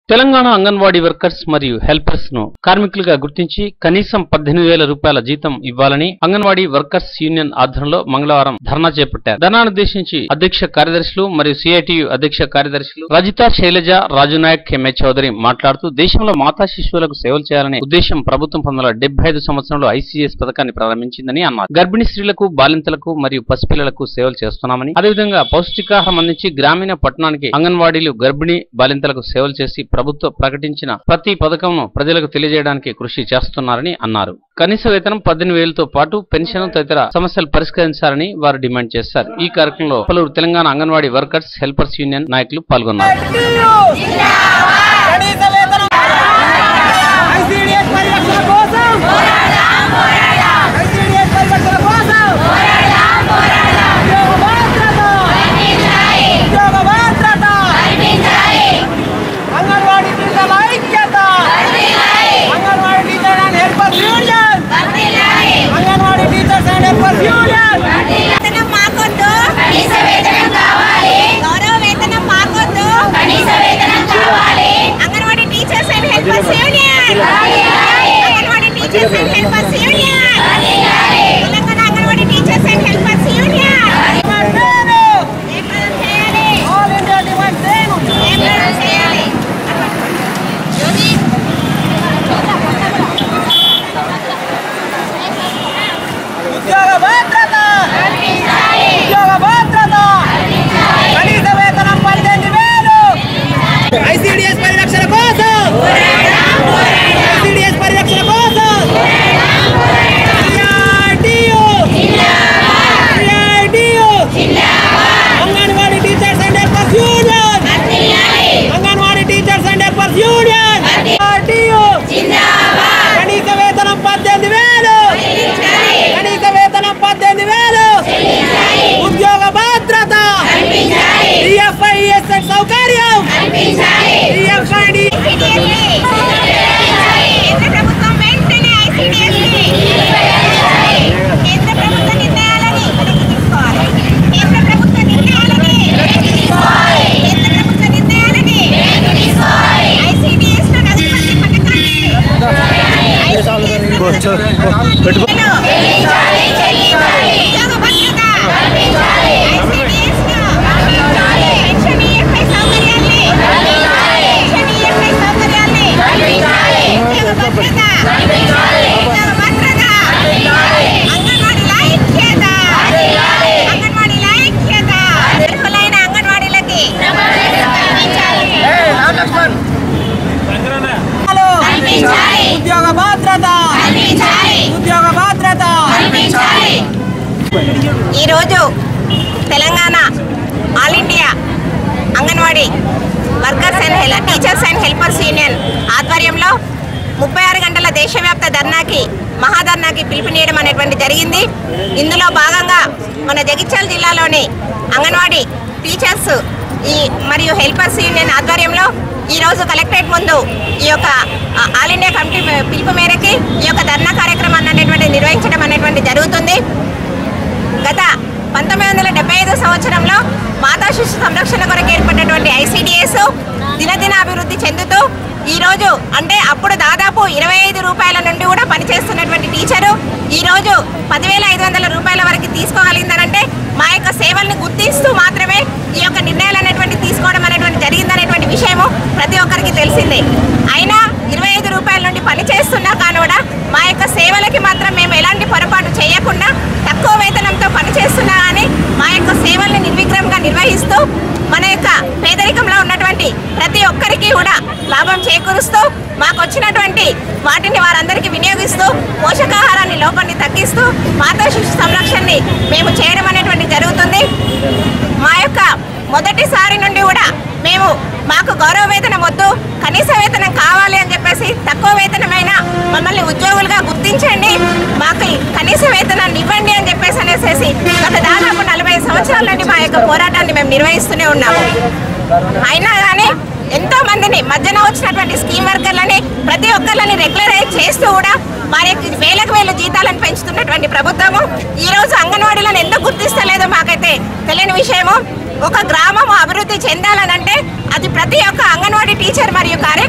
Telangana anganwadi workers మరియు helpers ను కార్మికులుగా గుర్తించి కనీసం పద్దెనిమిది వేల రూపాయల జీతం ఇవ్వాలని అంగన్వాడీ వర్కర్స్ యూనియన్ ఆధ్వర్యంలో మంగళవారం ధర్నా చేపట్టారు ధర్నానుద్దేశించి అధ్యక్ష కార్యదర్శులు మరియు సిఐటియు అధ్యక్ష కార్యదర్శులు రజిత శైలజ రాజు నాయక్ ఎంఏ చౌదరి మాట్లాడుతూ దేశంలో మాతా శిశువులకు సేవలు చేయాలనే ఉద్దేశం ప్రభుత్వం పంతొమ్మిది వందల డెబ్బై ఐదు సంవత్సరంలో ఐసీఎస్ పథకాన్ని ప్రారంభించిందని అన్నారు గర్భిణీ స్త్రీలకు బాలింతలకు మరియు పసిపిల్లలకు సేవలు చేస్తున్నామని అదేవిధంగా పౌష్టికాహారం అందించి గ్రామీణ పట్టణానికి అంగన్వాడీలు గర్భిణీ బాలింతలకు సేవలు చేసి ప్రభుత్వం ప్రకటించిన ప్రతి పథకంను ప్రజలకు తెలియజేయడానికి కృషి చేస్తున్నారని అన్నారు కనీస వేతనం పద్దెనిమిది వేలతో పాటు పెన్షన్ తదితర సమస్యలు పరిష్కరించాలని వారు డిమాండ్ చేశారు ఈ కార్యక్రమంలో పలువురు Telangana anganwadi workers helpers union నాయకులు పాల్గొన్నారు కనీస వేతనం ఐసీడీఎస్ పరిరక్షణ కోసం ఐసీడీఎస్ పరిరక్షణ కోసం ఉద్యోగ భద్రత ఉద్యోగ భద్రత అంగన్వాడీ టీచర్ల ఐక్యత anganwadi teacher and helpers union anganwadi teachers and helpers union వేతనం మాకొద్దు కనీస వేతనం కావాలి గౌరవ వేతనం మాకొద్దు కనీస వేతనం కావాలి anganwadi teachers and helpers union anganwadi teachers and helpers union Telangana anganwadi teachers and helpers union నేను ఏం పనులు చేయాలి ఆల్ ఇండియా డిమాండ్ నేను ఏం పనులు చేయాలి యోగి ఉద్యోగ భద్రత ఉద్యోగ భద్రత కనీస వేతనం పద్దెనిమిది వేలు ఐసీడీఎస్ పరిరక్షణ కోసం ఐసీడీఎస్ పరిరక్షణ కోసం CRTU. CRTU. Anganwadi teachers and helpers union anganwadi teachers and helpers union CRTU. కనీస వేతనం పద్దెనిమిది వేలు కనీస వేతనం పద్దెనిమిది వేలు ఉద్యోగ భద్రత ఈఎఫ్ఐఎస్ సౌకర్యం ఈఎఫ్ఐడి కేంద్ర ప్రభుత్వం వెంటనే ఐసీడీఎస్ని కేంద్ర ప్రభుత్వ నిర్ణయాలని వెనక్కి తీసుకోవాలి కేంద్ర ప్రభుత్వ నిర్ణయాలని వెనక్కి తీసుకోవాలి కేంద్ర ప్రభుత్వ నిర్ణయాలని వెనక్కి తీసుకోవాలి ఐసీడీఎస్ లో నడుస్తున్న పథకాన్ని ఉద్యోగ భద్రత ఐసీడీఎస్ లో పెన్షన్ ఈఎఫ్ఐ సౌకర్యాల్ని పెన్షన్ ఈఎఫ్ఐ సౌకర్యాల్ని ఉద్యోగ భద్రత ఉద్యోగ భద్రత అంగన్వాడీల ఐక్యత అంగన్వాడీల ఐక్యత అర్హులైన అంగన్వాడీలకి కల్పించాలి. ఉద్యోగ భద్రత కల్పించాలి. ఉద్యోగ భద్రత ఈరోజు Telangana all India anganwadi workers and హెల్ టీచర్స్ అండ్ హెల్పర్స్ యూనియన్ ఆధ్వర్యంలో ముప్పై ఆరు గంటల దేశవ్యాప్త ధర్నాకి మహాధర్నాకి పిలుపునియడం అనేటువంటి జరిగింది ఇందులో భాగంగా మన జగిత్యాల జిల్లాలోని అంగన్వాడీ టీచర్స్ ఈ మరియు హెల్పర్స్ యూనియన్ ఆధ్వర్యంలో ఈరోజు కలెక్టరేట్ ముందు ఈ యొక్క ఆ, ఆల్ ఇండియా కమిటీ పిలుపు మేరకి ఈ యొక్క ధర్నా కార్యక్రమాన్ని అనేటువంటి నిర్వహించడం అనేటువంటి జరుగుతుంది గత పంతొమ్మిది వందల డెబ్బై ఐదు సంవత్సరంలో మాతా శిశు సంరక్షణ కొరకు ఏర్పడినటువంటి ఐసిడిఎస్ దినదిన అభివృద్ధి చెందుతూ ఈ రోజు అంటే అప్పుడు దాదాపు ఇరవై ఐదు రూపాయల నుండి కూడా పనిచేస్తున్నటువంటి టీచరు ఈ రోజు పదివేల ఐదు వందల రూపాయల వరకు తీసుకోగలిగిందనంటే మా యొక్క సేవల్ని గుర్తిస్తూ మాత్రమే ఈ యొక్క నిర్ణయాలు అనేటువంటి తీసుకోవడం అనేటువంటి జరిగిందనేటువంటి విషయము ప్రతి ఒక్కరికి తెలిసిందే అయినా ఇరవై ఐదు రూపాయల నుండి పని చేస్తున్నా కానీ కూడా మా యొక్క సేవలకి మాత్రం మేము ఎలాంటి పొరపాటు చేయకుండా తక్కువ వేతనంతో పనిచేస్తున్నా కానీ మా యొక్క సేవల్ని నిర్విఘ్నంగా నిర్వహిస్తూ మన యొక్క పేదరికంలో ఉన్నటువంటి ప్రతి ఒక్కరికి కూడా లాభం చేకూరుస్తూ మాకు వచ్చినటువంటి వాటిని వారందరికీ వినియోగిస్తూ పోషకాహారాన్ని లోపాన్ని తగ్గిస్తూ మాతా శిశు సంరక్షణని మేము చేయడం అనేటువంటి జరుగుతుంది మా యొక్క మొదటిసారి నుండి కూడా మేము మాకు గౌరవ వేతనం వద్దు కనీస వేతనం కావాలి అని చెప్పేసి తక్కువ వేతనమైన మమ్మల్ని ఉద్యోగులుగా గుర్తించండి మాకు కనీస వేతనాన్ని ఇవ్వండి అని చెప్పేసి అనేసి గత దాదాపు నలభై సంవత్సరాల నుండి మా యొక్క పోరాటాన్ని మేము నిర్వహిస్తూనే ఉన్నాము అయినా కానీ ఎంతో మందిని మధ్యన వచ్చినటువంటి స్కీమ్ వర్కర్లని ప్రతి ఒక్కరిని రెగ్యులరైజ్ చేస్తూ కూడా వారి వేలకు వేల జీతాలను పెంచుతున్నటువంటి ప్రభుత్వము ఈ రోజు అంగన్వాడీలను ఎందుకు గుర్తిస్తలేదో మాకైతే తెలియని విషయము ఒక గ్రామం అభివృద్ధి చెందాలనంటే అది ప్రతి ఒక్క అంగన్వాడీ టీచర్ మరియు కార్య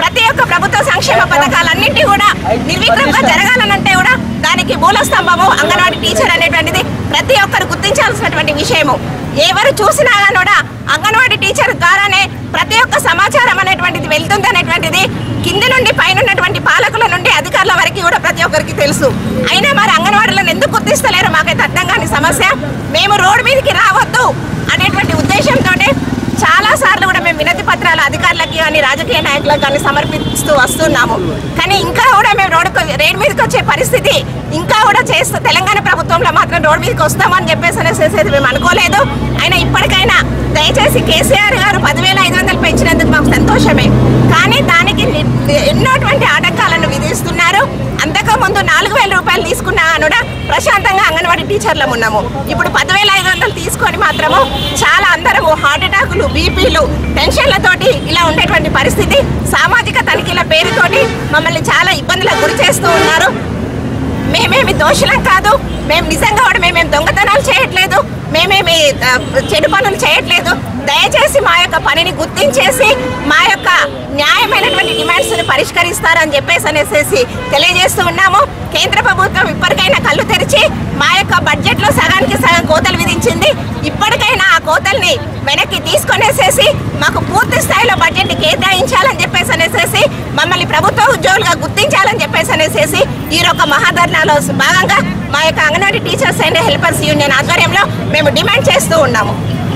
ప్రతి ఒక్క ప్రభుత్వ సంక్షేమ పథకాలన్నింటి కూడా నిర్విఘ్నంగా జరగాలనంటే కూడా దానికి మూల స్తంభము అంగన్వాడీ టీచర్ అనేటువంటిది ప్రతి ఒక్కరు గుర్తించాల్సినటువంటి విషయము ఎవరు చూసినా కానీ కూడా అంగన్వాడీ టీచర్ ద్వారానే ప్రతి ఒక్క సమాచారం అనేటువంటిది వెళ్తుంది అనేటువంటిది కింద నుండి పైన ఉన్నటువంటి పాలకుల నుండి అధికారుల వరకు కూడా ప్రతి ఒక్కరికి తెలుసు అయినా మరి అంగన్వాడీలను ఎందుకు గుర్తిస్తలేరు మాకైతే అర్థం కాని సమస్య మేము రోడ్డు మీదకి రావద్దు అనేటువంటి ఉద్దేశంతో చాలా సార్లు కూడా మేము వినతి పత్రాలు అధికారులకి కానీ రాజకీయ నాయకులకు కానీ సమర్పిస్తూ వస్తున్నాము కానీ ఇంకా కూడా మేము రోడ్డు రోడ్డు మీదకి వచ్చే పరిస్థితి ఇంకా కూడా చేస్తూ తెలంగాణ ప్రభుత్వంలో మాత్రం రోడ్డు మీదకి వస్తామని చెప్పేసి అనేసి మేము అనుకోలేదు అయినా ఇప్పటికైనా దయచేసి కేసీఆర్ గారు పదివేల ఐదు వందలు పెంచినందుకు మాకు సంతోషమే కానీ దానికి ని- ఎన్నోటువంటి ఆటంకాలను విధిస్తున్నారు అంతకు ముందు నాలుగు వేల రూపాయలు తీసుకున్నా కూడా ప్రశాంతంగా అంగన్వాడీ టీచర్లం ఉన్నాము ఇప్పుడు పదివేల ఐదు వందలు తీసుకొని మాత్రము చాలా అందరము హార్ట్ అటాకులు బీపీలు టెన్షన్లతోటి ఇలా ఉండేటువంటి పరిస్థితి సామాజిక తనిఖీల పేరుతోటి మమ్మల్ని చాలా ఇబ్బందులకు గురి చేస్తూ ఉన్నారు మేమేమి దోషులం కాదు మేము నిజంగా కూడా మేమేం దొంగతనాలు చేయట్లేదు మేమేమి ఆ, చెడు పనులు చేయట్లేదు దయచేసి మా యొక్క పనిని గుర్తించేసి మా యొక్క న్యాయమైనటువంటి డిమాండ్స్ ని పరిష్కరిస్తారని చెప్పేసి అనేసి తెలియజేస్తూ ఉన్నాము కేంద్ర ప్రభుత్వం ఇప్పటికైనా కళ్ళు తెరిచి మా యొక్క బడ్జెట్ లో సగానికి సగం కోతలు విధించింది ఇప్పటికైనా ఆ కోతల్ని వెనక్కి తీసుకొనేసేసి మాకు పూర్తి స్థాయిలో బడ్జెట్ కేటాయించాలని చెప్పేసి అనేసి మమ్మల్ని ప్రభుత్వ ఉద్యోగులుగా గుర్తించాలని చెప్పేసి అనేసి ఈ యొక్క మహాధర్నాలో భాగంగా మా యొక్క anganwadi teachers and helpers union ఆధ్వర్యంలో మేము డిమాండ్ చేస్తూ ఉన్నాము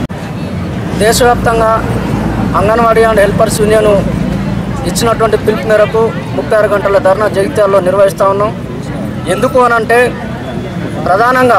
దేశవ్యాప్తంగా అంగన్వాడీ అండ్ హెల్పర్స్ యూనియన్ ఇచ్చినటువంటి పిలుపు మేరకు ముప్పై ఆరు గంటల ధర్నా జగిత్యాల్లో నిర్వహిస్తూ ఉన్నాం ఎందుకు అనంటే ప్రధానంగా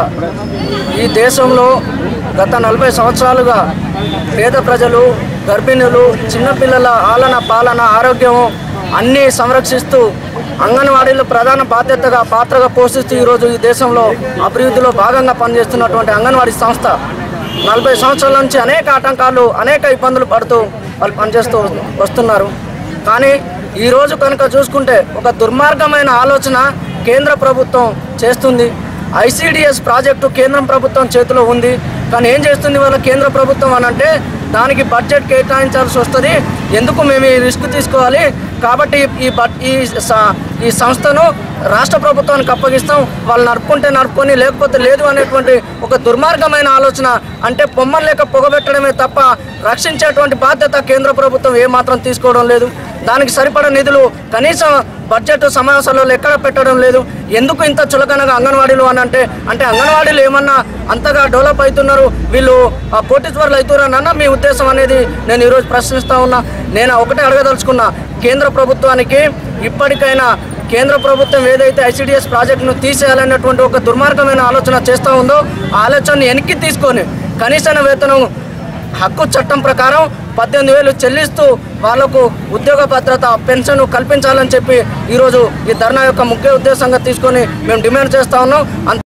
ఈ దేశంలో గత నలభై సంవత్సరాలుగా పేద ప్రజలు గర్భిణులు చిన్నపిల్లల ఆలన పాలన ఆరోగ్యం అన్నీ సంరక్షిస్తూ అంగన్వాడీలు ప్రధాన బాధ్యతగా పాత్రగా పోషిస్తూ ఈరోజు ఈ దేశంలో అభివృద్ధిలో భాగంగా పనిచేస్తున్నటువంటి అంగన్వాడీ సంస్థ నలభై సంవత్సరాల నుంచి అనేక ఆటంకాలు అనేక ఇబ్బందులు పడుతూ వాళ్ళు పనిచేస్తూ వస్తున్నారు కానీ ఈరోజు కనుక చూసుకుంటే ఒక దుర్మార్గమైన ఆలోచన కేంద్ర ప్రభుత్వం చేస్తుంది ఐసిడిఎస్ ప్రాజెక్టు కేంద్రం ప్రభుత్వం చేతిలో ఉంది కానీ ఏం చేస్తుంది వాళ్ళ కేంద్ర ప్రభుత్వం అని అంటే దానికి బడ్జెట్ కేటాయించాల్సి వస్తుంది ఎందుకు మేము ఈ రిస్క్ తీసుకోవాలి కాబట్టి ఈ బడ్ ఈ స- ఈ సంస్థను రాష్ట్ర ప్రభుత్వానికి అప్పగిస్తాం వాళ్ళు నడుపుకుంటే నడుపుకొని లేకపోతే లేదు అనేటువంటి ఒక దుర్మార్గమైన ఆలోచన అంటే పొమ్మలు లేక పొగబెట్టడమే తప్ప రక్షించేటువంటి బాధ్యత కేంద్ర ప్రభుత్వం ఏమాత్రం తీసుకోవడం లేదు దానికి సరిపడ నిధులు కనీసం బడ్జెట్ సమావేశాలలో ఎక్కడ పెట్టడం లేదు ఎందుకు ఇంత చులకనగా అంగన్వాడీలు అని అంటే అంటే అంగన్వాడీలు ఏమన్నా అంతగా డెవలప్ అవుతున్నారు వీళ్ళు ఆ, కోటీశ్వర్లు అవుతున్నారన్న మీ ఉద్దేశం అనేది నేను ఈరోజు ప్రశ్నిస్తా ఉన్నా నేను ఒకటే అడగదలుచుకున్నా కేంద్ర ప్రభుత్వానికి ఇప్పటికైనా కేంద్ర ప్రభుత్వం ఏదైతే ఐసిడిఎస్ ప్రాజెక్టును తీసేయాలనేటువంటి ఒక దుర్మార్గమైన ఆలోచన చేస్తూ ఉందో ఆ ఆలోచనని వెనక్కి తీసుకొని కనీస వేతనం హక్కు చట్టం ప్రకారం పద్దెనిమిది వేలు చెల్లిస్తూ వాళ్లకు ఉద్యోగ భద్రత పెన్షన్ కల్పించాలని చెప్పి ఈరోజు ఈ ధర్నా యొక్క ముఖ్య ఉద్దేశంగా తీసుకొని మేము డిమాండ్ చేస్తా ఉన్నాం అంతే